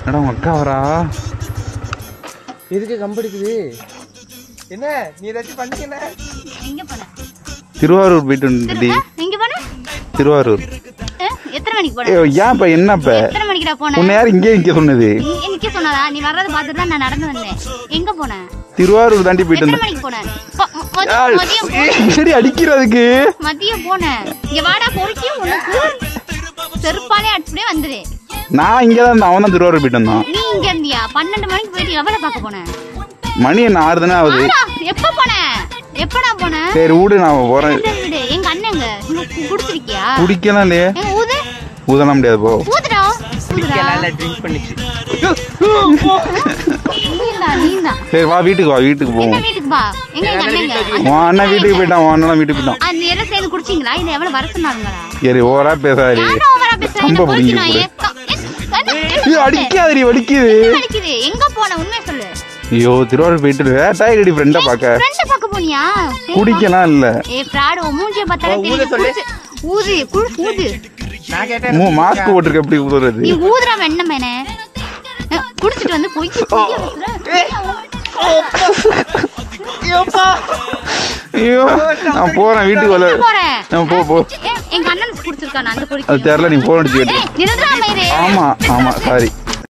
என்னடா உங்க அக்கா வரா எதுக்கு கம்பெடுக்குது என்ன நீ ஏதாச்சும் பண்ணிக்கல எங்க போன திருவாரூர் போயிட்டு வந்துடி ஆ, எங்க போன திருவாரூர் ஆ, எத்தனை மணிக்கு போன ஏய், ஏன்ப்பா என்னப்ப எத்தனை மணிக்குடா போன உன்னை யார் இங்கே இங்கே சொன்னது நீ- நிக்க சொன்னதா நீ வர்றத பார்த்துட்டு தான் நான் நடந்து வந்தேன் எங்க போன திருவாரூர் தாண்டி போயிட்டு எத்தனை வந்தேன் மணிக்கு போன ப- ம- மதியம் மதியம் போ- சரி அடிக்கிறதுக்கு மதியம் போன இங்க வாடா பொறுக்கியும் உனக்கு செருப்பாலே அடிச்சுடே வந்துரு நான் இங்கே தான் இருந்தேன் அவன் தான் திருவாரூர் போயிட்டு வந்தான் நீ இங்க இருந்தியா பன்னெண்டு மணிக்கு போயிட்டு எவ்வளவு பார்க்க போன மணி என்ன ஆறு தானே ஆகுது ஆடா, எப்ப போன எப்படா போன சரி விடு நான் போறேன் இந்த வீடு எங்க அண்ணங்க இங்க கு- குடிச்சிருக்கியா குடிக்கலாம் இல்லையே எங்க ஊது ஊதலாம் முடியாது போ ஊதுடா ஊதுடா எல்லாம் ட்ரிங்க் பண்ணிச்சு நீந்தா நீந்தா சரி வா வீட்டுக்கு வா வீட்டுக்கு என்ன போவோம் வீட்டுக்கு பா எங்க எங்க அண்ணங்க உன் அண்ணன் வீட்டுக்கு போயிட்டான் உன் அண்ணன் வீட்டுக்கு போயிட்டான் அந்த எல்லாம் சேர்ந்து குடிச்சிங்களா இது எவ்வளவு வர சொன்னாங்களா சரி ஓவரா பேசாதடி யாரும் ஓவரா பேசுறேன் கம்ப இந்த பொறுக்கி பிடிங்கி நான் போடு. ஏக்கம் என்ன- என்ன- ஐயோ அடிக்காதடி வலிக்குது என்ன வலிக்குது எங்க போன உண்மையை சொல்லு ஐயோ திருவாரூர் போயிட்டு வேட்டாயடி ஃப்ரெண்டை பார்க்க ஃப்ரெண்ட பார்க்க போனியா சரி, குடிக்கலாம் இல்ல ஏ ஃப்ராட் உன் மூஞ்சிய பார்த்தாலே ஓ, ஊத தெரியும் சொல்லு. குடிச்சு- ஊது குடு ஊது நான் கேட்டேன் மூ மாஸ்க் போட்டிருக்க எப்படி ஊதுறது நீ ஊதுற வெண்ண மேனே குடிச்சிட்டு வந்து பொய் பொய்யா பேசுற? ஐயோ நான் போறேன் வீட்டுக்கு வரல எங்க போறேன் நான் போ போ ஏ, எங்க அண்ணனுக்கு குடிச்சிருக்கான் அந்த அது பொடிக்கு தெரியல நீ போன் அடிச்சு கேட்டு நிறுத்துறாம இரு ஆமா ஆமா சாரி